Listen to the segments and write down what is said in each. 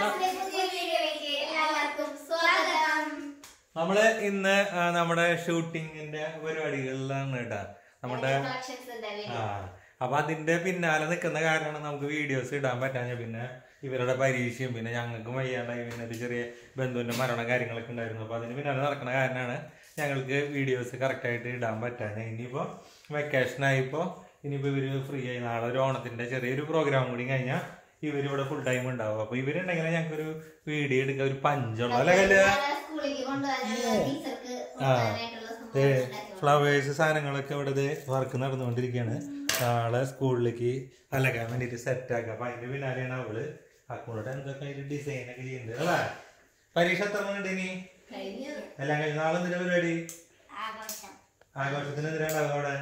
ക്ലാസ്സിലെ പുതിയ വീഡിയോയിലേക്ക് എല്ലാവർക്കും സ്വാഗതം നമ്മള് ഇന്ന് ആ, നമ്മുടെ ഷൂട്ടിങ്ങിന്റെ പരിപാടികളിലാണ് കേട്ടാ നമ്മുടെ കളക്ഷൻസിന്റെ ആ അപ്പൊ അതിന്റെ പിന്നാലെ നിൽക്കുന്ന കാരണമാണ് നമുക്ക് വീഡിയോസ് ഇടാൻ പറ്റാഞ്ഞ പിന്നെ ഇവരുടെ പരീക്ഷയും പിന്നെ ഞങ്ങൾക്കും വയ്യാണ്ടായി പിന്നെ ഒരു ചെറിയ ബന്ധുവിന്റെ മരണം കാര്യങ്ങളൊക്കെ ഉണ്ടായിരുന്നു അപ്പൊ അതിന് പിന്നാലെ നടക്കുന്ന കാരണമാണ് ഞങ്ങൾക്ക് വീഡിയോസ് കറക്റ്റ് ആയിട്ട് ഇടാൻ പറ്റാഞ്ഞ ഇനിയിപ്പോ വെക്കേഷൻ ആയിപ്പോ ഇനിയിപ്പോ ഇവര് ഫ്രീ ആയി നാളെ ഒരു ഓണത്തിന്റെ ചെറിയൊരു പ്രോഗ്രാം കൂടി കഴിഞ്ഞാൽ ഇവരിവിടെ ഫുൾ ടൈം ഉണ്ടാവും അപ്പൊ ഇവരുണ്ടെങ്കിൽ ഞങ്ങൾക്കൊരു വീഡിയോ എടുക്കാൻ ഒരു പഞ്ചുള്ളൂ അല്ലെ കല്ല് സ്കൂളിലേക്ക് കൊണ്ടുപോകാൻ ടീച്ചർക്ക് ആ. കൊടുക്കാനായിട്ടുള്ള സംഭവം ഉണ്ടാക്കി ഫ്ലവേഴ്സ് സാധനങ്ങളൊക്കെ ഇവിടെ വർക്ക് നടന്നുകൊണ്ടിരിക്കുകയാണ് നാളെ സ്കൂളിലേക്ക് അലക്കാൻ വേണ്ടിട്ട് സെറ്റ് ആക്കുക അപ്പൊ അതിന്റെ പിന്നാലെയാണ് അവള് അക്കൗണ്ട് എന്തൊക്കെ അതിന്റെ ഡിസൈൻ ഒക്കെ ചെയ്യുന്നുണ്ട് അല്ലേ പരീക്ഷ എത്ര മണി ഇനി കഴിഞ്ഞു എല്ലാം കഴിഞ്ഞ് നാളെ എന്തിനാ പരിപാടി ആഘോഷം ആഘോഷത്തിന് എന്തിനാണ് അവിടെ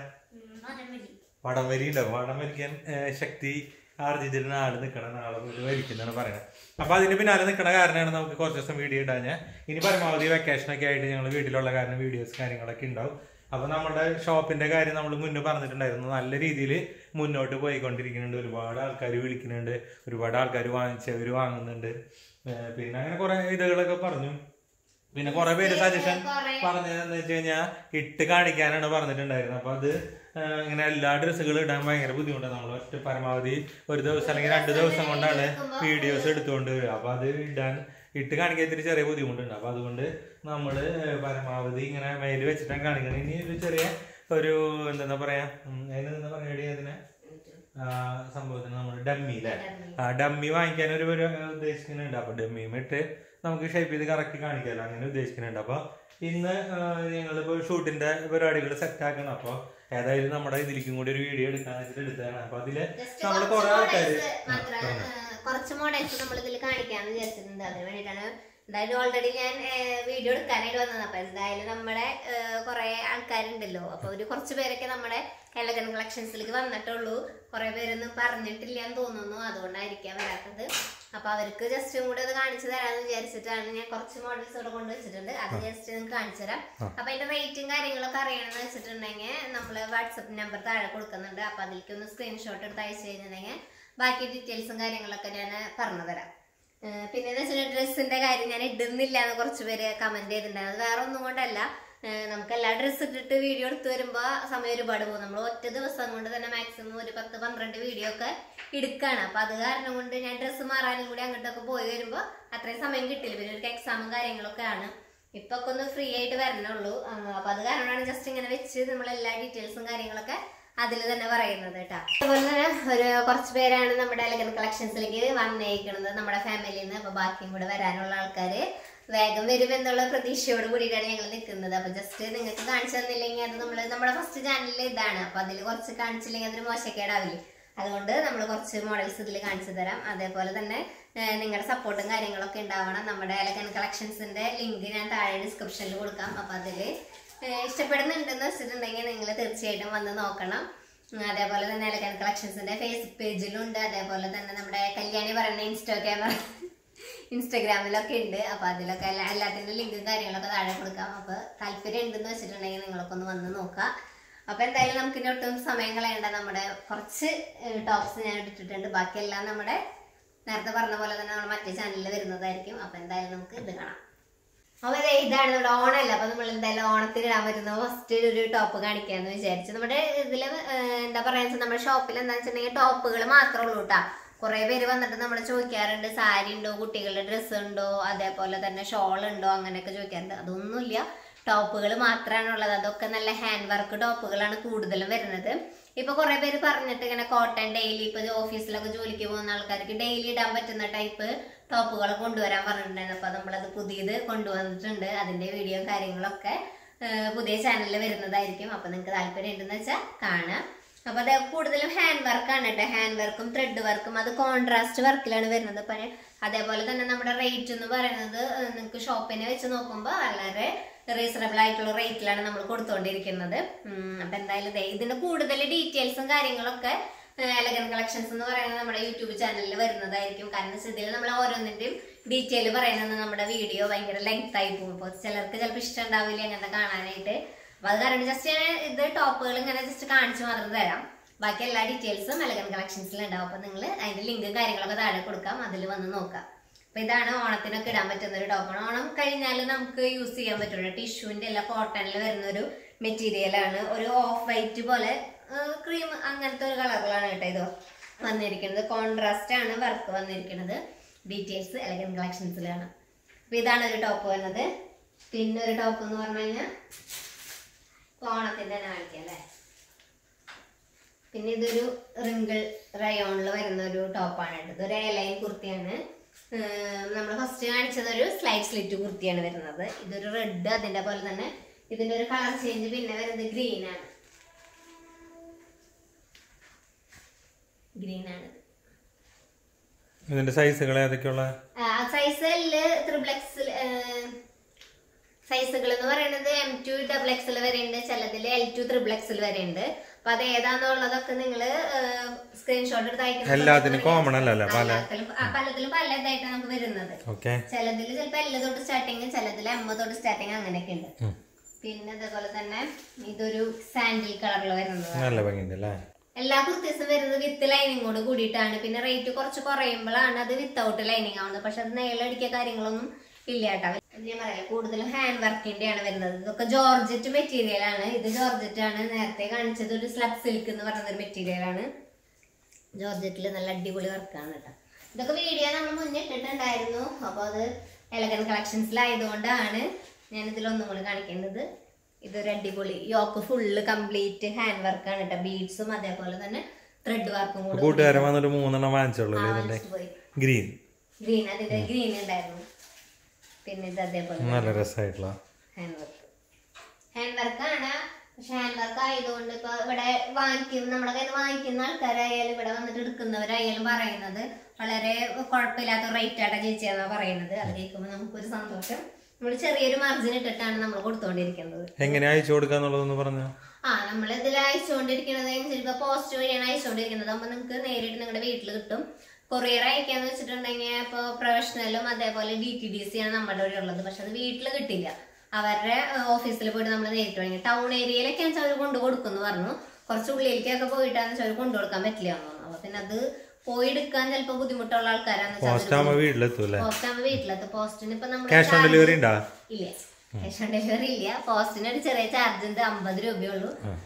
വടം വരി ഉണ്ടാവും വടം വരിക്കാൻ ഏഹ്, ശക്തി ആർജിച്ചിട്ട് നാട് നിൽക്കണം നാളെ മുതൽ വരിക്കുന്നതാണ് പറയുന്നത് അപ്പൊ അതിന് പിന്നാലെ നിൽക്കണ കാരണമാണ് നമുക്ക് കുറച്ച് ദിവസം വീഡിയോ ഇടാൻ ഇനി പരമാവധി വെക്കേഷൻ ഒക്കെ ആയിട്ട് ഞങ്ങൾ വീട്ടിലുള്ള കാരണം വീഡിയോസ് കാര്യങ്ങളൊക്കെ ഉണ്ടാവും അപ്പൊ നമ്മുടെ ഷോപ്പിന്റെ കാര്യം നമ്മൾ മുന്നേ പറഞ്ഞിട്ടുണ്ടായിരുന്നു നല്ല രീതിയിൽ മുന്നോട്ട് പോയിക്കൊണ്ടിരിക്കുന്നുണ്ട് ഒരുപാട് ആൾക്കാർ വിളിക്കുന്നുണ്ട് ഒരുപാട് ആൾക്കാർ വാങ്ങിച്ചവർ വാങ്ങുന്നുണ്ട് ഏഹ്, പിന്നെ അങ്ങനെ കുറെ ഇതുകളൊക്കെ പറഞ്ഞു പിന്നെ കുറെ പേര് സജഷൻ പറഞ്ഞതെന്ന് വെച്ച് കഴിഞ്ഞാൽ ഇട്ട് കാണിക്കാനാണ് പറഞ്ഞിട്ടുണ്ടായിരുന്നത് അപ്പൊ അത് ആ, ഇങ്ങനെ എല്ലാ ഡ്രസ്സുകളും ഇടാൻ ഭയങ്കര ബുദ്ധിമുട്ടാണ് നമ്മൾ ഒറ്റ പരമാവധി ഒരു ദിവസം അല്ലെങ്കിൽ രണ്ട് ദിവസം കൊണ്ടാണ് വീഡിയോസ് എടുത്തുകൊണ്ട് വരിക അപ്പൊ അത് ഇടാൻ ഇട്ട് കാണിക്കാൻ ഇത്തിരി ചെറിയ ബുദ്ധിമുട്ടുണ്ട് അപ്പൊ അതുകൊണ്ട് നമ്മള് പരമാവധി ഇങ്ങനെ മെയിൽ വെച്ചിട്ടാണ് കാണിക്കണം ഇനി ഒരു ചെറിയ ഒരു എന്താ പറയാ ഉം, അതിന് എന്താ പറയുക അതിനെ ആ, സംഭവത്തിന് നമ്മൾ ഡമ്മി അല്ലേ ആ ഡമ്മി വാങ്ങിക്കാൻ ഒരു ഒരു ഉദ്ദേശിക്കുന്നുണ്ട് അപ്പൊ ഡമ്മിയും ഇട്ട് നമുക്ക് ഷേപ്പ് ചെയ്ത് കറക്റ്റ് കാണിക്കാമല്ലോ അങ്ങനെ ഉദ്ദേശിക്കുന്നുണ്ട് അപ്പൊ ഇന്ന് ഞങ്ങളിപ്പോ ഷൂട്ടിന്റെ പരിപാടികൾ സെറ്റ് ആക്കണം അപ്പൊ ഏതായാലും നമ്മുടെ ഇതിലേക്കും കൂടി ഒരു വീഡിയോ എടുക്കാൻ വെച്ചിട്ട് എടുത്തതാണ് അപ്പൊ അതില് Just നമ്മള് കുറച്ച് കുറെ ആൾക്കാര് models മാത്രം, ആ, കുറച്ച് മോഡൽസ് നമ്മൾ ഇതിൽ കാണിക്കാന്ന് വിചാരിച്ചിട്ടുണ്ട് അതിന് വേണ്ടിയിട്ടാണ് എന്തായാലും ഓൾറെഡി ഞാൻ വീഡിയോ എടുക്കാനായിട്ട് വന്നത് അപ്പൊ എന്തായാലും നമ്മുടെ കുറെ ആൾക്കാരുണ്ടല്ലോ അപ്പൊ ഒരു കുറച്ച് പേരൊക്കെ നമ്മുടെ എലഗൻ കളക്ഷൻസിലേക്ക് വന്നിട്ടുള്ളൂ കുറെ പേരൊന്നും പറഞ്ഞിട്ടില്ല എന്ന് തോന്നുന്നു അതുകൊണ്ടായിരിക്കാം വരാത്തത് അപ്പൊ അവർക്ക് ജസ്റ്റ് കൂടെ അത് കാണിച്ചു തരാന്ന് വിചാരിച്ചിട്ടാണ് ഞാൻ കുറച്ച് മോഡൽസ് ഇവിടെ കൊണ്ടുവച്ചിട്ടുണ്ട് അത് ജസ്റ്റ് നിങ്ങൾക്ക് കാണിച്ചു തരാം അപ്പൊ അതിന്റെ റേറ്റും കാര്യങ്ങളൊക്കെ അറിയണമെന്ന് വെച്ചിട്ടുണ്ടെങ്കിൽ നമ്മള് വാട്സപ്പ് നമ്പർ താഴെ കൊടുക്കുന്നുണ്ട് അപ്പൊ അതിലേക്ക് ഒന്ന് സ്ക്രീൻഷോട്ട് എടുത്ത് അയച്ചു കഴിഞ്ഞിട്ടുണ്ടെങ്കിൽ ബാക്കി ഡീറ്റെയിൽസും കാര്യങ്ങളൊക്കെ ഞാൻ പറഞ്ഞു തരാം ഏഹ് പിന്നെ എന്ന് വെച്ചാൽ ഡ്രസ്സിന്റെ കാര്യം ഞാൻ ഇടുന്നില്ല എന്ന് കുറച്ച് പേര് കമന്റ് ചെയ്തിട്ടുണ്ടായിരുന്നു അത് വേറെ ഒന്നും കൊണ്ടല്ല ഏഹ് നമുക്ക് എല്ലാ ഡ്രസ്സ് ഇട്ടിട്ട് വീഡിയോ എടുത്ത് വരുമ്പോ സമയം ഒരുപാട് പോകും നമ്മൾ ഒറ്റ ദിവസം കൊണ്ട് തന്നെ മാക്സിമം ഒരു പത്ത് പന്ത്രണ്ട് വീഡിയോ ഒക്കെ എടുക്കാണ് അപ്പൊ അത് കാരണം കൊണ്ട് ഞാൻ ഡ്രസ്സ് മാറാനും കൂടി അങ്ങോട്ടൊക്കെ പോയി വരുമ്പോ അത്രയും സമയം കിട്ടില്ല പിന്നെ ഒരു എക്സാമും കാര്യങ്ങളൊക്കെ ആണ് ഇപ്പൊ ഒക്കെ ഒന്ന് ഫ്രീ ആയിട്ട് വരണുള്ളൂ ആ, അപ്പൊ അത് കാരണമാണ് ജസ്റ്റ് ഇങ്ങനെ വെച്ച് നമ്മൾ എല്ലാ ഡീറ്റെയിൽസും കാര്യങ്ങളൊക്കെ അതിൽ തന്നെ പറയുന്നത് കേട്ടോ അതുപോലെ തന്നെ ഒരു കുറച്ച് പേരാണ് നമ്മുടെ എലഗൻ കളക്ഷൻസിലേക്ക് വന്നേക്കുന്നത് നമ്മുടെ ഫാമിലിയിൽ നിന്ന് അപ്പൊ ബാക്കിയും കൂടെ വരാനുള്ള ആൾക്കാര് വേഗം വരും എന്നുള്ള പ്രതീക്ഷയോട് കൂടിയിട്ടാണ് ഞങ്ങൾ നിൽക്കുന്നത് അപ്പൊ ജസ്റ്റ് നിങ്ങൾക്ക് കാണിച്ചു തന്നില്ലെങ്കിൽ അത് നമ്മൾ നമ്മുടെ ഫസ്റ്റ് ചാനലിൽ ഇതാണ് അപ്പൊ അതിൽ കുറച്ച് കാണിച്ചില്ലെങ്കിൽ അതൊരു മോശക്കേടാവില്ലേ അതുകൊണ്ട് നമ്മൾ കുറച്ച് മോഡൽസ് ഇതിൽ കാണിച്ചു തരാം അതേപോലെ തന്നെ ഏഹ്, നിങ്ങളുടെ സപ്പോർട്ടും കാര്യങ്ങളൊക്കെ ഉണ്ടാവണം നമ്മുടെ എലഗൻ കളക്ഷൻസിന്റെ ലിങ്ക് ഞാൻ താഴെ ഡിസ്ക്രിപ്ഷനിൽ കൊടുക്കാം അപ്പൊ അതില് ഏഹ്, ഇഷ്ടപ്പെടുന്നുണ്ടെന്ന് വെച്ചിട്ടുണ്ടെങ്കിൽ നിങ്ങൾ തീർച്ചയായിട്ടും വന്ന് നോക്കണം ഉം, അതേപോലെ തന്നെ എലഗൻ കളക്ഷൻസിന്റെ ഫേസ്ബുക്ക് പേജിലുണ്ട് അതേപോലെ തന്നെ നമ്മുടെ കല്യാണി പറയുന്ന ഇൻസ്റ്റാഗ്രാം ഇൻസ്റ്റാഗ്രാമിലൊക്കെ ഉണ്ട് അപ്പൊ അതിലൊക്കെ എല്ലാ എല്ലാത്തിന്റെ ലിങ്കും കാര്യങ്ങളൊക്കെ താഴെ കൊടുക്കാം അപ്പൊ താല്പര്യം ഉണ്ടെന്ന് വെച്ചിട്ടുണ്ടെങ്കിൽ നിങ്ങളൊക്കെ ഒന്ന് വന്ന് നോക്കാം അപ്പൊ എന്തായാലും നമുക്ക് ഇനി ഒട്ടും സമയം കളയേണ്ട നമ്മുടെ കുറച്ച് ടോപ്സ് ഞാൻ ഇട്ടിട്ടുണ്ട് ബാക്കിയെല്ലാം നമ്മുടെ നേരത്തെ പറഞ്ഞ പോലെ തന്നെ നമ്മുടെ മറ്റേ ചാനലിൽ വരുന്നതായിരിക്കും അപ്പൊ എന്തായാലും നമുക്ക് ഇത് കാണാം അപ്പൊ ദേ ഇതാണ് നമ്മുടെ ഓണമല്ല അപ്പൊ നമ്മൾ എന്തായാലും ഓണത്തിന് ഇടാൻ പറ്റുന്ന ഫസ്റ്റ് ഒരു ടോപ്പ് കാണിക്കാന്ന് വിചാരിച്ചു നമ്മുടെ ഇതില് ഏഹ്, എന്താ പറയാ നമ്മുടെ ഷോപ്പിൽ എന്താ വെച്ചിട്ടുണ്ടെങ്കിൽ ടോപ്പുകൾ മാത്രമേ ഉള്ളൂ കേട്ടാ കുറെ പേര് വന്നിട്ട് നമ്മൾ ചോദിക്കാറുണ്ട് സാരി ഉണ്ടോ കുട്ടികളുടെ ഡ്രസ്സ് ഉണ്ടോ അതേപോലെ തന്നെ ഷോൾ ഉണ്ടോ അങ്ങനെയൊക്കെ ചോദിക്കാറുണ്ട് അതൊന്നുമില്ല ടോപ്പുകൾ മാത്രമാണ് ഉള്ളത് അതൊക്കെ നല്ല ഹാൻഡ് വർക്ക് ടോപ്പുകളാണ് കൂടുതലും വരുന്നത് ഇപ്പൊ കുറെ പേര് പറഞ്ഞിട്ട് ഇങ്ങനെ കോട്ടൺ ഡെയിലി ഇപ്പൊ ഓഫീസിലൊക്കെ ജോലിക്ക് പോകുന്ന ആൾക്കാർക്ക് ഡെയിലി ഇടാൻ പറ്റുന്ന ടൈപ്പ് ടോപ്പുകൾ കൊണ്ടുവരാൻ പറഞ്ഞിട്ടുണ്ടായിരുന്നു അപ്പൊ നമ്മളത് പുതിയത് കൊണ്ടുവന്നിട്ടുണ്ട് അതിന്റെ വീഡിയോ കാര്യങ്ങളൊക്കെ ഏഹ്, പുതിയ ചാനലിൽ വരുന്നതായിരിക്കും അപ്പൊ നിങ്ങൾക്ക് താല്പര്യം ഉണ്ടെന്ന് വെച്ചാൽ കാണാം അപ്പൊ അത് കൂടുതലും ഹാൻഡ് വർക്കാണ് കേട്ടോ ഹാൻഡ് വർക്കും ത്രെഡ് വർക്കും അത് കോൺട്രാസ്റ്റ് വർക്കിലാണ് വരുന്നത് അപ്പൊ അതേപോലെ തന്നെ നമ്മുടെ റേറ്റ് എന്ന് പറയുന്നത് നിങ്ങൾക്ക് ഷോപ്പിനെ വെച്ച് നോക്കുമ്പോൾ വളരെ റീസണബിൾ ആയിട്ടുള്ള റേറ്റിലാണ് നമ്മൾ കൊടുത്തുകൊണ്ടിരിക്കുന്നത് ഉം, അപ്പൊ എന്തായാലും ദേ ഇതിന്റെ കൂടുതൽ ഡീറ്റെയിൽസും കാര്യങ്ങളൊക്കെ എലഗൻ കളക്ഷൻസ് എന്ന് പറയുന്നത് നമ്മുടെ യൂട്യൂബ് ചാനലിൽ വരുന്നതായിരിക്കും കാരണം ഇതിൽ നമ്മൾ ഓരോന്നിന്റെയും ഡീറ്റെയിൽ പറയുന്നത് നമ്മുടെ വീഡിയോ ഭയങ്കര ലെങ്ത് ആയി പോകും അപ്പോൾ ചിലർക്ക് ചിലപ്പോൾ ഇഷ്ടം ഉണ്ടാവില്ല അങ്ങനത്തെ കാണാനായിട്ട് അപ്പൊ അത് കാരണം ജസ്റ്റ് ഞാൻ ഇത് ടോപ്പുകൾ ഇങ്ങനെ ജസ്റ്റ് കാണിച്ചു മാത്രം തരാം ബാക്കി എല്ലാ ഡീറ്റെയിൽസും എലഗൻ കളക്ഷൻസിൽ ഉണ്ടാവും അപ്പൊ നിങ്ങൾ അതിന്റെ ലിങ്ക് കാര്യങ്ങളൊക്കെ താഴെ കൊടുക്കാം അതിൽ വന്ന് നോക്കാം അപ്പൊ ഇതാണ് ഓണത്തിനൊക്കെ ഇടാൻ പറ്റുന്ന ഒരു ടോപ്പാണ് ഓണം കഴിഞ്ഞാൽ നമുക്ക് യൂസ് ചെയ്യാൻ പറ്റുള്ള ടിഷ്യൂവിന്റെ അല്ല കോട്ടണിൽ വരുന്ന ഒരു മെറ്റീരിയൽ ആണ് ഒരു ഓഫ് വൈറ്റ് പോലെ ക്രീം അങ്ങനത്തെ ഒരു കളറിലാണ് കേട്ടോ ഇത് വന്നിരിക്കുന്നത് കോൺട്രാസ്റ്റ് ആണ് വർക്ക് വന്നിരിക്കുന്നത് ഡീറ്റെയിൽസ് എലഗൻ കളക്ഷൻസിലാണ് അപ്പൊ ഇതാണ് ഒരു ടോപ്പ് വരുന്നത് പിന്നെ ഒരു ടോപ്പ് എന്ന് പറഞ്ഞു കഴിഞ്ഞാൽ ഓണത്തിന്റെ തന്നെ കാണിക്കാം അല്ലേ പിന്നെ ഇതൊരു റിങ്കിൾ റയോണിൽ വരുന്ന ഒരു ടോപ്പാണ് കേട്ടോ ഇതൊരു എലൈൻ കുർത്തിയാണ് നമ്മൾ ഫസ്റ്റ് കാണിച്ചത് ഒരു സ്ലൈഡ് സ്ലിറ്റ് കുർത്തിയാണ് വരുന്നത് ഇതൊരു റെഡ് അതിന്റെ പോലെ തന്നെ ഇതിന്റെ ഒരു കളർ ചേഞ്ച് പിന്നെ വരുന്നത് ഗ്രീൻ ആണ് ഗ്രീൻ ആണ് ഇതിന്റെ സൈസുകൾ ഏതൊക്കെയുള്ള സൈസ് എല്ല് ത്രിബ്ലക്സിൽ സൈസുകൾ എന്ന് പറയുന്നത് എം ടു ഡബിൾ എക്സിൽ വരെയുണ്ട് ചിലതിൽ എൽ ടു ത്രിബിൾ എക്സിൽ വരെയുണ്ട് അപ്പൊ അത് ഏതാന്നുള്ളതൊക്കെ നിങ്ങൾ സ്ക്രീൻഷോട്ട് എടുത്ത് അയക്കണം എല്ലാത്തിനും കോമൺ അല്ലല്ലോ പല എല്ലാത്തിലും ആ, പലതിലും പല ഇതായിട്ടാണ് നമുക്ക് വരുന്നത് ഓക്കെ ചിലതിൽ ചിലപ്പോ എല്ല് തൊട്ട് സ്റ്റാർട്ടിങ് ചിലതിൽ എം തൊട്ട് സ്റ്റാർട്ടിങ് അങ്ങനെയൊക്കെ ഉണ്ട് പിന്നെ അതേപോലെ തന്നെ ഇതൊരു സാൻഡിൽ കളറിൽ വരുന്നത് നല്ല ഭംഗിയുണ്ട് അല്ലേ എല്ലാ കുർത്തീസും വരുന്നത് വിത്ത് ലൈനിങ്ങോട് കൂടിയിട്ടാണ് പിന്നെ റേറ്റ് കുറച്ച് കുറയുമ്പോഴാണ് അത് വിത്തൗട്ട് ലൈനിങ് ആവുന്നത് പക്ഷെ അത് നെയിലടിക്കുക കാര്യങ്ങളൊന്നും ഇല്ല കേട്ടോ ഇത് ഞാൻ പറയാം കൂടുതലും ഹാൻഡ് വർക്കിന്റെ ആണ് വരുന്നത് ഇതൊക്കെ ജോർജറ്റ് മെറ്റീരിയൽ ആണ് ഇത് ജോർജറ്റ് ആണ് നേരത്തെ കാണിച്ചത് ഒരു സ്ലബ് സിൽക്ക് എന്ന് പറയുന്ന ഒരു മെറ്റീരിയൽ ആണ് ജോർജറ്റിൽ നല്ല അടിപൊളി വർക്കാണ് കേട്ടോ ഇതൊക്കെ വീഡിയോ നമ്മൾ മുന്നേ ഇട്ടിട്ടുണ്ടായിരുന്നു അപ്പോൾ അത് എലഗൻ കളക്ഷൻസിലായതുകൊണ്ടാണ് ഞാൻ ഇതിലൊന്നും കൂടി കാണിക്കേണ്ടത് ഇതൊരു അടിപൊളി യോക്ക് ഫുള്ള് കംപ്ലീറ്റ് ഹാൻഡ് വർക്കാണ് കേട്ടോ ബീഡ്സും അതേപോലെ തന്നെ ത്രെഡ് വർക്കും കൂടെ കൂട്ടുകാരൻ വന്നിട്ട് മൂന്നെണ്ണം വാങ്ങിച്ചോളൂ ആ, ഇതിന്റെ വാങ്ങിച്ചു പോയി ഗ്രീൻ ഗ്രീൻ അതിന്റെ ഗ്രീൻ ഉണ്ടായിരുന്നു പിന്നെ ഇത് അതേപോലെ നല്ല രസമായിട്ടുള്ള ഹാൻഡ് വർക്ക് ഹാൻഡ് വർക്കാണ് പക്ഷെ ഹാൻഡ് വർക്ക് ആയതുകൊണ്ട് ഇപ്പൊ ഇവിടെ വാങ്ങിക്കും നമ്മുടെ കയ്യിൽ നിന്ന് വാങ്ങിക്കുന്ന ആൾക്കാരായാലും ഇവിടെ വന്നിട്ട് എടുക്കുന്നവരായാലും പറയുന്നത് വളരെ കുഴപ്പമില്ലാത്ത റേറ്റ് ആയിട്ടാ ചേച്ചിയാന്നാ പറയുന്നത് അത് കേൾക്കുമ്പോൾ നമുക്കൊരു സന്തോഷം നമ്മൾ ചെറിയൊരു മാർജിൻ ഇട്ടിട്ടാണ് നമ്മൾ കൊടുത്തുകൊണ്ടിരിക്കുന്നത് എങ്ങനെ അയച്ചു കൊടുക്കാന്നുള്ളതൊന്ന് പറഞ്ഞു ആ നമ്മൾ ഇതിൽ അയച്ചുകൊണ്ടിരിക്കുന്നത് ചിലപ്പോൾ പോസ്റ്റ് വഴിയാണ് അയച്ചുകൊണ്ടിരിക്കുന്നത് അപ്പൊ നിങ്ങൾക്ക് നേരിട്ട് നിങ്ങളുടെ വീട്ടിൽ കിട്ടും കൊറിയർ അയക്കാന്ന് വെച്ചിട്ടുണ്ടെങ്കിൽ ഇപ്പോൾ പ്രൊഫഷണലും അതേപോലെ ഡി ടി ഡി സി ആണ് നമ്മുടെ ഇവിടെ ഉള്ളത് പക്ഷെ അത് വീട്ടിൽ കിട്ടില്ല അവരുടെ ഓഫീസിൽ പോയിട്ട് നമ്മൾ നേരിട്ട് വാങ്ങി ടൗൺ ഏരിയയിലൊക്കെ വെച്ചാൽ അവർ കൊണ്ടു കൊടുക്കുന്നു പറഞ്ഞു കുറച്ച് ഉള്ളിലേക്കൊക്കെ പോയിട്ടാന്ന് വെച്ചാൽ അവർ കൊണ്ടു കൊടുക്കാൻ പറ്റില്ല എന്ന് പറഞ്ഞു അപ്പൊ പിന്നെ അത് പോയി എടുക്കാൻ ചിലപ്പോൾ ബുദ്ധിമുട്ടുള്ള ആൾക്കാരാന്ന് വെച്ചാൽ പോസ്റ്റ് ആകുമ്പോ വീട്ടിലെത്തും അല്ലേ പോസ്റ്റ് ആകുമ്പോൾ വീട്ടിലെത്തും പോസ്റ്റിന് ഇപ്പൊ നമ്മൾ ക്യാഷ് ഓൺ ഡെലിവറി ഉണ്ടാ ഇല്ല ക്യാഷ് ഓൺ ഡെലിവറി ഇല്ല പോസ്റ്റിന് ഒരു ചെറിയ ചാർജ് ഉണ്ട് അമ്പത് രൂപയുള്ളൂ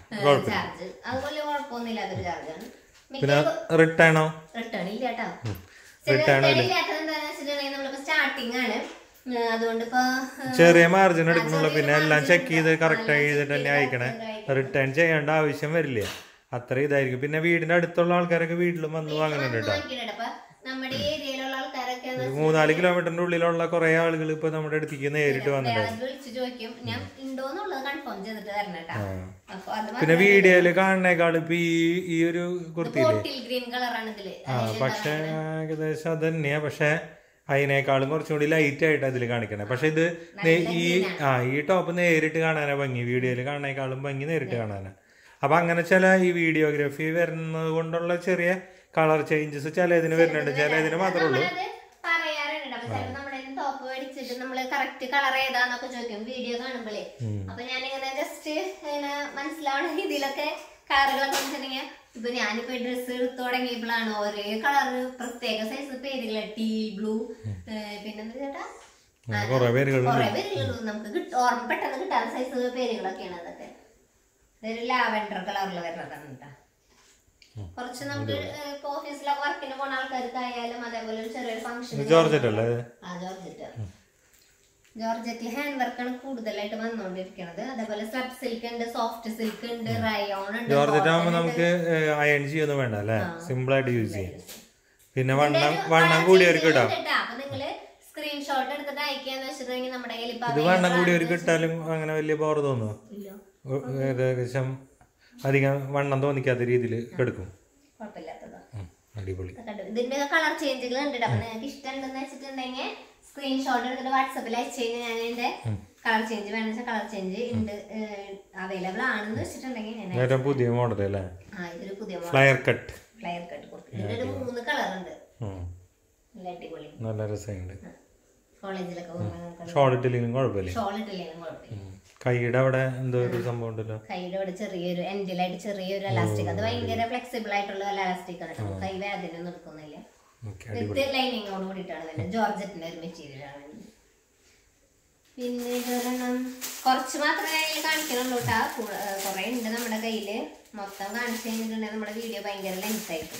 ചാർജ് അതുപോലെ കുഴപ്പമൊന്നുമില്ല അതൊരു ചാർജാണ് പിന്നെ റിട്ടേണോ റിട്ടേൺ ഇല്ല കേട്ടോ Return റിട്ടേൺ ഇല്ലാത്തത് എന്താണെന്ന് വെച്ചിട്ടുണ്ടെങ്കിൽ നമ്മളിപ്പോ സ്റ്റാർട്ടിങ് ആണ് ഉം, അതുകൊണ്ട് ഇപ്പൊ ഏഹ്, ചെറിയ മാർജിൻ എടുക്കണുള്ളൂ പിന്നെ എല്ലാം ചെക്ക് ചെയ്ത് കറക്റ്റ് ചെയ്തിട്ട് തന്നെ അയക്കണേ റിട്ടേൺ ചെയ്യേണ്ട ആവശ്യം വരില്ല അത്ര ഇതായിരിക്കും പിന്നെ വീടിന്റെ അടുത്തുള്ള ആൾക്കാരൊക്കെ വീട്ടിലും വന്ന് വാങ്ങുന്നുണ്ട് കേട്ടോ വാങ്ങിക്കുന്നുണ്ട്. അപ്പൊ നമ്മുടെ ഈ ഏരിയയിലുള്ള ആൾക്കാരൊക്കെ എന്ന് ഒരു മൂന്നാല് കിലോമീറ്ററിന്റെ ഉള്ളിലുള്ള കുറെ ആളുകൾ ഇപ്പൊ നമ്മുടെ അടുത്തേക്ക് നേരിട്ട് വന്നിട്ടുണ്ട് വെച്ചാൽ വിളിച്ചു ചോദിക്കും ഞാൻ ഉണ്ടോന്നുള്ളത് കൺഫേം ചെയ്തിട്ട് തരണം കേട്ടോ അപ്പൊ അത് പിന്നെ വീഡിയോയില് കാണുന്നേക്കാൾ ഇപ്പൊ ഈ ഈ ഒരു കുർത്തിയില്ലേ ബോട്ടിൽ ഗ്രീൻ കളറാണ് ഇതില് ആ പക്ഷെ ഏകദേശം അത് തന്നെയാ പക്ഷെ അതിനേക്കാളും കുറച്ചും കൂടി ലൈറ്റ് ആയിട്ട് അതിൽ കാണിക്കണേ പക്ഷെ ഇത് നേ- ഈ ആ ഈ ടോപ്പ് നേരിട്ട് കാണാനാ ഭംഗി വീഡിയോയിൽ കാണുന്നേക്കാളും ഭംഗി നേരിട്ട് കാണാനാ അപ്പൊ അങ്ങനെ ചില ഈ വീഡിയോഗ്രാഫി വരുന്നത് കൊണ്ടുള്ള ചെറിയ കളർ ചേഞ്ചസ് ചില ഇതിന് വരുന്നുണ്ട് ചില ഇതിന് മാത്രമേ ഉള്ളൂ നമ്മളത് പറയാറുണ്ട് അപ്പൊ ചിലപ്പോ നമ്മുടെ ടോപ്പ് മേടിച്ചിട്ട് നമ്മള് കറക്റ്റ് കളർ ഏതാന്നൊക്കെ ചോദിക്കും വീഡിയോ കാണുമ്പോഴേ അപ്പൊ ഞാനിങ്ങനെ ജസ്റ്റ് ഇങ്ങനെ മനസ്സിലാവുന്ന രീതിയിലൊക്കെ കളറുകളൊക്കെ വെച്ചിട്ടുണ്ടെങ്കിൽ ഇപ്പൊ ഞാനിപ്പോ ഡ്രസ്സ് എടുത്തു തുടങ്ങിയപ്പോഴാണ് ഒരേ കളറ് പ്രത്യേക സൈസ് പേരുകൾ ടീ ബ്ലൂ പിന്നെന്താ ചേട്ടാ ആ, കുറെ പേരുകളുണ്ട് കുറെ പേരുകൾ നമുക്ക് കിട്ട- ഓർമ്മ പെട്ടെന്ന് കിട്ടാത്ത സൈസ് പേരുകളൊക്കെയാണ് അതൊക്കെ ഇതൊരു ലാവൻഡർ കളറിൽ വരുന്നതാണ് കേട്ടോ കുറച്ച് നമുക്ക് ഇപ്പൊ ഓഫീസിലൊക്കെ വർക്കിന് പോണ ആൾക്കാർക്കായാലും അതേപോലെ ഒരു ചെറിയൊരു ഫംഗ്ഷൻ ജോർജറ്റ് അല്ലേ ഇത്? ആ ജോർജറ്റ് ജോർജറ്റിൽ ഹാൻഡ് വർക്കാണ് കൂടുതലായിട്ട് വന്നുകൊണ്ടിരിക്കുന്നത് അതേപോലെ സ്ലബ് സിൽക്ക് ഉണ്ട് സോഫ്റ്റ് സിൽക്ക് ഉണ്ട് റയോൺ ഉണ്ട് ജോർജറ്റ് ആകുമ്പോ നമുക്ക് അയൺ ചെയ്യൊന്നും വേണ്ട അല്ലേ സിമ്പിൾ ആയിട്ട് യൂസ് ചെയ്യാം പിന്നെ വണ്ണം വണ്ണം കൂടിയവർക്ക് ഇടാം കേട്ടാ അപ്പൊ നിങ്ങള് സ്ക്രീൻഷോട്ട് എടുത്തിട്ട് അയക്കാന്ന് വെച്ചിട്ടുണ്ടെങ്കിൽ നമ്മുടെ കയ്യിൽ ഇപ്പൊ ഇത് വണ്ണം കൂടിയവർക്ക് ഇട്ടാലും അങ്ങനെ വലിയ ബോർ തോന്നുന്നു ഇല്ല ഏകദേശം അധികം വണ്ണം തോന്നിക്കാത്ത രീതിയിൽ എടുക്കും കുഴപ്പമില്ലാത്തതാ ഉം, അടിപൊളി കണ്ടു ഇതിന്റെ കളർ ചേഞ്ചുകൾ ഉണ്ട് അപ്പൊ നിങ്ങൾക്ക് ഇഷ്ടമുണ്ടെന്ന് വെച്ചിട്ടുണ്ടെങ്കിൽ സ്ക്രീൻഷോട്ട് എടുത്തിട്ട് വാട്സപ്പിൽ അയച്ചു കഴിഞ്ഞാൽ ഞാൻ ഇതിന്റെ കളർ ചേഞ്ച് വേണമെന്ന് വെച്ചാൽ കളർ ചേഞ്ച് ഉണ്ട് അവൈലബിൾ ആണെന്ന് വെച്ചിട്ടുണ്ടെങ്കിൽ ഞാൻ ഏറ്റവും പുതിയ മോഡൽ അല്ലേ ആ ഇതൊരു പുതിയ ഫ്ലയർ കട്ട് ഫ്ലയർ കട്ട് കൊടുക്കും ഇതിന്റെ ഒരു മൂന്ന് കളർ ഉണ്ട് നല്ല അടിപൊളി നല്ല രസമുണ്ട് കോളേജിലൊക്കെ പോകുമ്പോൾ നമുക്ക് ഷോൾ ഇട്ടില്ലെങ്കിലും കുഴപ്പമില്ല ഷോൾ ഇട്ടില്ലെങ്കിലും കുഴപ്പമില്ല ഉം. കൈയുടെ അവിടെ എന്തോ ഒരു സംഭവം ഉണ്ടല്ലോ കൈയുടെ അവിടെ ചെറിയൊരു എൻഡിലായിട്ട് ചെറിയൊരു എലാസ്റ്റിക് അത് ഭയങ്കര ഫ്ലെക്സിബിൾ ആയിട്ടുള്ള എലാസ്റ്റിക് ആണ് നമുക്ക് കൈ വേദന ഒന്നും എടുക്കുന്നില്ല ഓക്കെ അടിപൊളി വിത്ത് ലൈനിങ്ങോട് കൂടിയിട്ടാണ് വരുന്നത് ജോർജറ്റിന്റെ ഒരു മെറ്റീരിയൽ ആണ് ഇത്. പിന്നെ ഇതൊരെണ്ണം കുറച്ച് മാത്രമേ അതിൽ കാണിക്കണുള്ളൂ കേട്ടാ കുറെ ഉണ്ട് നമ്മുടെ കയ്യില് മൊത്തം കാണിച്ചു കഴിഞ്ഞിട്ടുണ്ടെങ്കിൽ നമ്മുടെ വീഡിയോ ഭയങ്കര ലെങ്ത് ആയിരിക്കും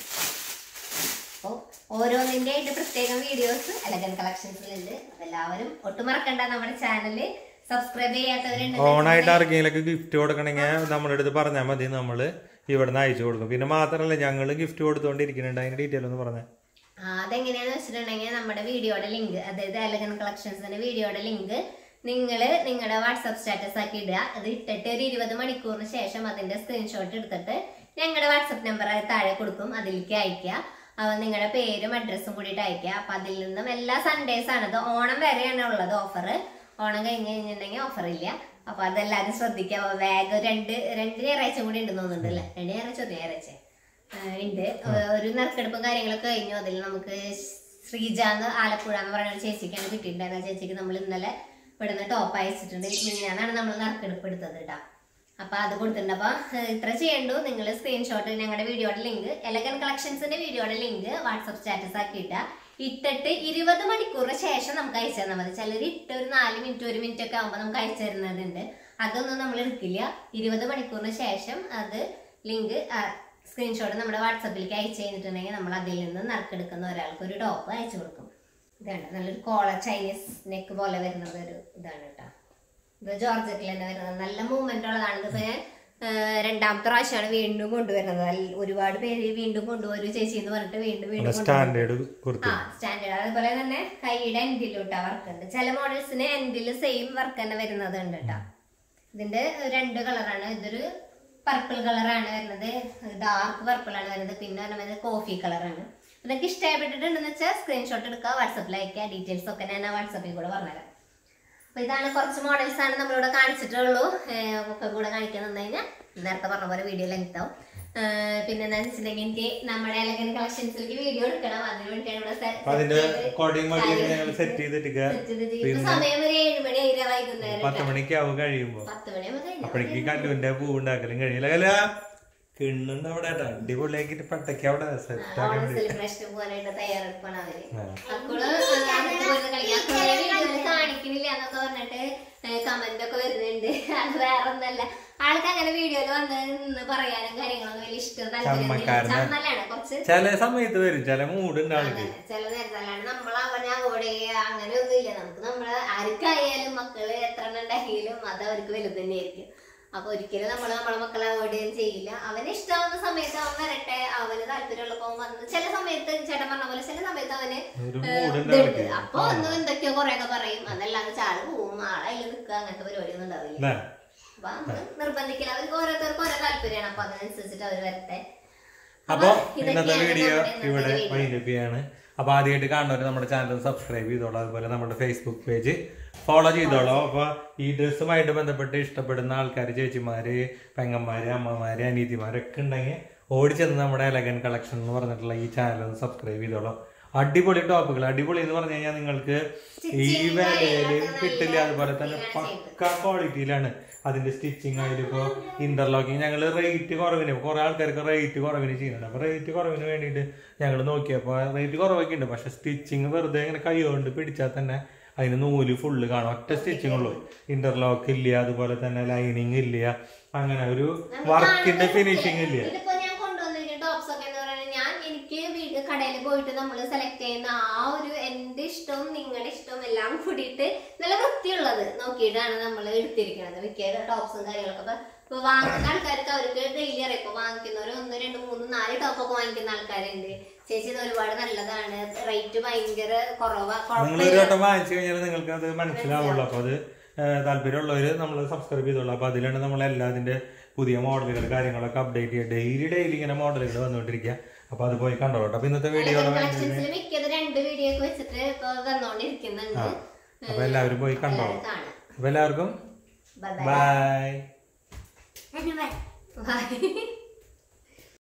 അപ്പോൾ ഓരോന്നിന്റെ ആയിട്ട് പ്രത്യേകം വീഡിയോസ് എലഗൻ കളക്ഷൻസിലുണ്ട് അപ്പൊ എല്ലാവരും ഒട്ടും മറക്കണ്ട നമ്മുടെ ചാനല് സബ്സ്ക്രൈബ് ചെയ്യാത്തവരുണ്ട് ഓണായിട്ട് ആർക്കെങ്കിലൊക്കെ ഗിഫ്റ്റ് കൊടുക്കണമെങ്കിൽ നമ്മുടെ അടുത്ത് പറഞ്ഞാൽ മതി നമ്മൾ ഇവിടുന്ന് അയച്ചു കൊടുക്കും പിന്നെ മാത്രമല്ല ഞങ്ങൾ ഗിഫ്റ്റ് കൊടുത്തോണ്ടിരിക്കുന്നുണ്ട് അതിന്റെ ഡീറ്റെയിൽ ഒന്ന് പറഞ്ഞേ ആ, അതെങ്ങനെയാന്ന് വെച്ചിട്ടുണ്ടെങ്കിൽ നമ്മുടെ വീഡിയോയുടെ ലിങ്ക് അതായത് എലഗൻ കളക്ഷൻസിന്റെ വീഡിയോയുടെ ലിങ്ക് നിങ്ങൾ നിങ്ങളുടെ വാട്സപ്പ് സ്റ്റാറ്റസ് ആക്കി ഇടുക അത് ഇട്ടിട്ട് ഒരു ഇരുപത് മണിക്കൂറിന് ശേഷം അതിന്റെ സ്ക്രീൻഷോട്ട് എടുത്തിട്ട് ഞങ്ങളുടെ വാട്സപ്പ് നമ്പർ താഴെ കൊടുക്കും അതിലേക്ക് അയക്കുക അപ്പൊ നിങ്ങളുടെ പേരും അഡ്രസ്സും കൂടിയിട്ട് അയക്കുക അപ്പൊ അതിൽ നിന്നും എല്ലാ സൺഡേസ് ആണ് ഇത് ഓണം വരെയാണ് ഉള്ളത് ഓഫർ ഓണം കഴിഞ്ഞ് കഴിഞ്ഞിട്ടുണ്ടെങ്കിൽ ഓഫർ ഇല്ല അപ്പൊ അതെല്ലാവരും ശ്രദ്ധിക്കുക അപ്പൊ ബാഗ് രണ്ട് രണ്ട് ഞായറാഴ്ച കൂടി ഉണ്ടെന്ന് തോന്നുന്നുണ്ട് അല്ലേ രണ്ട് ഞായറാഴ്ച ഒരു ഞായറാഴ്ച ആ, ഉണ്ട് ഏഹ് ഒരു നറുക്കെടുപ്പും കാര്യങ്ങളൊക്കെ കഴിഞ്ഞു അതിൽ നമുക്ക് ശ്രീജ എന്ന് ആലപ്പുഴ എന്ന് പറയുന്ന ഒരു ചേച്ചിക്കാണ് കിട്ടിയിട്ടുണ്ടായിരുന്നത് ആ ചേച്ചിക്ക് നമ്മൾ ഇന്നലെ ഇവിടുന്ന് ടോപ്പ് അയച്ചിട്ടുണ്ട് മിഞ്ഞാന്നാണ് നമ്മൾ നറുക്കെടുപ്പ് എടുത്തത് കേട്ടോ അപ്പൊ അത് കൊടുത്തിട്ടുണ്ട് അപ്പൊ ഏഹ് ഇത്ര ചെയ്യണ്ടു നിങ്ങൾ സ്ക്രീൻഷോട്ട് ഞങ്ങളുടെ വീഡിയോയുടെ ലിങ്ക് എലഗൻ കളക്ഷൻസിന്റെ വീഡിയോയുടെ ലിങ്ക് വാട്സപ്പ് സ്റ്റാറ്റസ് ആക്കിയിട്ട ഇട്ടിട്ട് ഇരുപത് മണിക്കൂറിന് ശേഷം നമുക്ക് അയച്ചു തന്നാൽ മതി ചിലർ ഇട്ട് ഒരു നാല് മിനിറ്റ് ഒരു മിനിറ്റ് ഒക്കെ ആകുമ്പോൾ നമുക്ക് അയച്ചു തരുന്നതുണ്ട് അതൊന്നും നമ്മൾ എടുക്കില്ല ഇരുപത് മണിക്കൂറിന് ശേഷം അത് ലിങ്ക് സ്ക്രീൻഷോട്ട് നമ്മുടെ വാട്സപ്പിലേക്ക് അയച്ചു കഴിഞ്ഞിട്ടുണ്ടെങ്കിൽ നമ്മൾ അതിൽ നിന്ന് നറുക്കെടുക്കുന്ന ഒരാൾക്ക് ഒരു ടോപ്പ് അയച്ചു കൊടുക്കും ഇതാണ് നല്ലൊരു കോളർ ചൈനീസ് നെക്ക് പോലെ വരുന്നത് ഒരു ഇതാണ് കേട്ടോ ഇത് ജോർജറ്റിൽ തന്നെ വരുന്നത് നല്ല മൂവ്മെന്റ് ഉള്ളതാണ് ഇതിപ്പോ ഞാൻ ആ, രണ്ടാമത്തെ പ്രാവശ്യമാണ് വീണ്ടും കൊണ്ടുവരുന്നത് അല്ല- ഒരുപാട് പേര് വീണ്ടും കൊണ്ടുവരും ചേച്ചി എന്ന് പറഞ്ഞിട്ട് വീണ്ടും വീണ്ടും കൊണ്ടുവരും. സ്റ്റാൻഡേർഡ് കുർത്തി ആ സ്റ്റാൻഡേർഡ് അതുപോലെ തന്നെ കൈയുടെ എൻഡിലോട്ടാ വർക്ക് ഉണ്ട് ചില മോഡൽസിന് എൻഡിൽ സെയിം വർക്ക് തന്നെ വരുന്നത് ഉണ്ട് കേട്ടോ ഇതിന്റെ രണ്ട് കളറാണ് ഇതൊരു പർപ്പിൾ കളറാണ് വരുന്നത് ഡാർക്ക് പർപ്പിൾ ആണ് വരുന്നത് പിന്നെ വരുന്നത് കോഫി കളറാണ് ഇതൊക്കെ ഇഷ്ടപ്പെട്ടിട്ടുണ്ടെന്ന് വെച്ചാൽ സ്ക്രീൻഷോട്ട് എടുക്കുക വാട്സപ്പിൽ അയക്കുക ഡീറ്റെയിൽസ് ഒക്കെ ഞാൻ ആ വാട്സപ്പിൽ കൂടെ പറഞ്ഞുതരാം അപ്പൊ ഇതാണ് കുറച്ച് മോഡൽസ് ആണ് നമ്മളിവിടെ കാണിച്ചിട്ടുള്ളൂ ഏഹ് ഒക്കെ കൂടെ കാണിക്കാൻ നിന്ന് കഴിഞ്ഞാൽ നേരത്തെ പറഞ്ഞ പോലെ വീഡിയോ ലെങ്ത് ആവും ഏഹ് പിന്നെ എന്താണെന്ന് വെച്ചിട്ടുണ്ടെങ്കിൽ എനിക്ക് നമ്മുടെ എലഗൻ കളക്ഷൻസിലേക്ക് വീഡിയോ എടുക്കണം അതിന് വേണ്ടിയാണ് ഇവിടെ set അപ്പൊ അതിന്റെ ചെയ്ത് കോടിയും മടിയും ഞങ്ങൾ സെറ്റ് ചെയ്തിട്ട് set ചെയ്ത് ഇപ്പൊ സമയം ഒരു ഏഴ് മണി ആയിരം വൈകുന്നേരം പത്ത് മണിക്ക് ആവും കഴിയുമ്പോ പത്ത് മണിയാകുമ്പോ കഴിഞ്ഞു അപ്പോഴേക്ക് കല്ലുവിന്റെ പൂ ഉണ്ടാക്കലും കഴിയില്ല കല കിണ്ണുണ്ട് അവിടെ ട്ടോ. അടിപൊളിയാക്കിട്ട് പട്ടയ്ക്ക് അവിടെ സെറ്റ് ആക്കി ഓണം സെലിബ്രേഷൻ പോകാനായിട്ട് തയ്യാറെടുപ്പാണ് അവര് അക്കുള് അടുത്ത് പോയിട്ട് കളിക്കാം അക്കുളെ വീഡിയോയില് കാണിക്കണില്ല എന്നൊക്കെ പറഞ്ഞിട്ട് കമന്റ് ഒക്കെ വരുന്നുണ്ട് അത് വേറെ ഒന്നല്ല ആൾക്ക് അങ്ങനെ വീഡിയോയിൽ വന്ന് നിന്ന് പറയാനും കാര്യങ്ങളൊന്നും വലിയ ഇഷ്ടം താല്പര്യം ചമ്മക്കാരനാ. ചമ്മലാണ് കുറച്ച് ചില സമയത്ത് വരും ചില മൂടുണ്ട് ആൾക്ക് ചില നേരത്തല്ലാണ് നമ്മൾ അവനെ അവോയ്ഡ് ചെയ്യുക അങ്ങനെ ഒന്നുമില്ല നമുക്ക് നമ്മള് ആർക്കായാലും മക്കള് എത്ര എണ്ണം ഉണ്ടെങ്കിലും അത് അവർക്ക് വലുത് തന്നെയായിരിക്കും അപ്പൊ ഒരിക്കലും നമ്മൾ നമ്മളെ മക്കളെ അവോയ്ഡ് ചെയ്യാൻ ചെയ്യില്ല അവന് ഇഷ്ടമാവുന്ന സമയത്ത് അവൻ വരട്ടെ അവന് താല്പര്യമുള്ളപ്പോ അവൻ വന്ന് ചില സമയത്ത് ചേട്ടൻ പറഞ്ഞ പോലെ ചില സമയത്ത് അവന് ഒരു ഏഹ്, മൂടുണ്ട് ഇതുണ്ട്. ആൾക്ക് അപ്പൊ ഒന്ന് എന്തൊക്കെയോ കൊറേയൊക്കെ പറയും അതല്ലാതെ ചാട് പോവും ആളെ അതിൽ നിൽക്കുക അങ്ങനത്തെ പരിപാടിയൊന്നും ഉണ്ടാവില്ല അല്ലേ? അപ്പൊ നമ്മള് നിർബന്ധിക്കില്ല അവർക്ക് ഓരോരുത്തർക്ക് ഓരോ താല്പര്യമാണ് അപ്പൊ അതിനനുസരിച്ചിട്ട് അവര് വരട്ടെ അപ്പൊ ഇതൊക്കെയാണ് ഇന്നത്തെ വീഡിയോ നമ്മുടെ ഇന്നത്തെ ഇവിടെ video. വൈൻഡപ്പ് ചെയ്യാണ് അപ്പൊ ആദ്യമായിട്ട് കാണുന്നവർ നമ്മുടെ ചാനൽ സബ്സ്ക്രൈബ് ചെയ്തോളൂ അതുപോലെ നമ്മുടെ ഫേസ്ബുക്ക് പേജ് ഫോളോ ചെയ്തോളൂ അപ്പൊ ഈ ഡ്രസ്സുമായിട്ട് ബന്ധപ്പെട്ട് ഇഷ്ടപ്പെടുന്ന ആൾക്കാർ ചേച്ചിമാര് പെങ്ങന്മാര് അമ്മമാര് അനീതിമാരൊക്കെ ഉണ്ടെങ്കിൽ ഓടിച്ചെന്ന് നമ്മുടെ എലഗൻ കളക്ഷൻ എന്ന് പറഞ്ഞിട്ടുള്ള ഈ ചാനൽ ഒന്ന് സബ്സ്ക്രൈബ് ചെയ്തോളൂ അടിപൊളി ടോപ്പുകൾ അടിപൊളി എന്ന് പറഞ്ഞു കഴിഞ്ഞാൽ നിങ്ങൾക്ക് ഈ വിലയില് കിട്ടില്ല അതുപോലെ തന്നെ പക്ക ക്വാളിറ്റിയിലാണ് അതിന്റെ സ്റ്റിച്ചിങ് ആയാലിപ്പോ ഇന്റർലോക്കിങ് ഞങ്ങൾ റേറ്റ് കുറവിന് കുറെ ആൾക്കാർക്ക് റേറ്റ് കുറവിന് ചെയ്യുന്നുണ്ട് അപ്പൊ റേറ്റ് കുറവിന് വേണ്ടിയിട്ട് ഞങ്ങൾ നോക്കിയപ്പോൾ റേറ്റ് കുറവൊക്കെ ഉണ്ട് പക്ഷെ സ്റ്റിച്ചിങ് വെറുതെ ഇങ്ങനെ കൈ കൊണ്ട് പിടിച്ചാൽ തന്നെ അതിന് നൂല് ഫുള്ള് കാണും ഒറ്റ സ്റ്റിച്ചിങ് ഉള്ളൂ ഇന്റർലോക്ക് ഇല്ല അതുപോലെ തന്നെ ലൈനിങ് ഇല്ല അങ്ങനെ ഒരു വർക്കിന്റെ ഫിനിഷിങ് ഇല്ല ഇതിപ്പോ ഞാൻ കൊണ്ടുവന്നിരിക്കുന്ന ടോപ്സ് ഒക്കെ എന്ന് പറയുന്നത് ഞാൻ എനിക്ക് വീട് കടയിൽ പോയിട്ട് നമ്മൾ സെലക്ട് ചെയ്യുന്ന ആ ഒരു എന്റെ ഇഷ്ടവും നിങ്ങളുടെ ഇഷ്ടവും എല്ലാം കൂടിയിട്ട് നല്ല വൃത്തിയുള്ളത് നോക്കിയിട്ടാണ് നമ്മൾ എടുത്തിരിക്കുന്നത് മിക്ക ടോപ്സും കാര്യങ്ങളൊക്കെ അപ്പൊ ഇപ്പൊ വാങ്ങുന്ന ആൾക്കാർക്ക് അവർക്ക് ഡെയിലി അറിയാം ഇപ്പൊ വാങ്ങിക്കുന്നവര് ഒന്ന് രണ്ട് മൂന്ന് നാല് ടോപ്പൊക്കെ വാങ്ങിക്കുന്ന ആൾക്കാരുണ്ട് ചേച്ചി ഇത് ഒരുപാട് നല്ലതാണ് റേറ്റ് ഭയങ്കര കുറവാ നിങ്ങൾ ഒരു വട്ടം വാങ്ങിച്ചു കഴിഞ്ഞാൽ നിങ്ങൾക്ക് അത് മനസ്സിലാവുള്ളൂ അപ്പൊ അത് താല്പര്യമുള്ളവർ നമ്മൾ സബ്സ്ക്രൈബ് ചെയ്തോളൂ അപ്പൊ അതിലാണ് നമ്മൾ എല്ലാതിന്റെ പുതിയ മോഡലുകൾ കാര്യങ്ങളൊക്കെ അപ്ഡേറ്റ് ചെയ്യുക ഡെയിലി ഡെയിലി ഇങ്ങനെ മോഡലുകൾ വന്നുകൊണ്ടിരിക്കുക അപ്പൊ അത് പോയി കണ്ടോളൂ അപ്പൊ ഇന്നത്തെ വീഡിയോ കളക്ഷൻസിൽ മിക്കത് രണ്ട് വീഡിയോ ഒക്കെ വെച്ചിട്ട് ഇപ്പൊ വന്നോണ്ടിരിക്കുന്നുണ്ട് അപ്പൊ എല്ലാവരും പോയി കണ്ടോളൂ കാണാം അപ്പൊ എല്ലാവർക്കും ബൈ ബൈ ബൈ